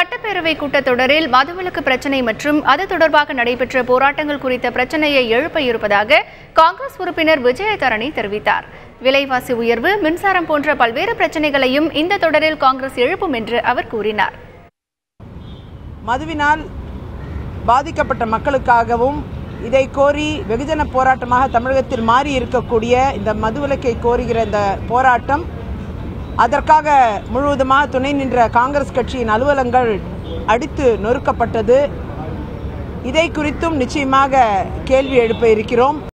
சட்டப்பேரவை கூட்டத்தொடரில் மதுவிலக்கு பிரச்சினை மற்றும் அது தொடர்பாக நடைபெற்ற போராட்டங்கள் குறித்த பிரச்சனையை எழுப்ப இருப்பதாக காங்கிரஸ் உறுப்பினர் விஜயதரணி தெரிவித்தார் விலைவாசி உயர்வு மின்சாரம் போன்ற பல்வேறு பிரச்சனைகளையும் இந்த தொடரில் காங்கிரஸ் எழுப்பும் என்று அவர் கூறினார் மதுவினால் பாதிக்கப்பட்ட மக்களுக்காகவும் இதை கோரி வெகுஜன போராட்டமாக தமிழகத்தில் மாறி இருக்கக்கூடிய இந்த மதுவிலக்கை கோருகிற இந்த போராட்டம் அதற்காக முழுவதுமாக துணை நின்ற காங்கிரஸ் கட்சியின் அலுவலங்கள் அடித்து நொறுக்கப்பட்டது இதை குறித்தும் நிச்சயமாக கேள்வி எழுப்ப இருக்கிறோம்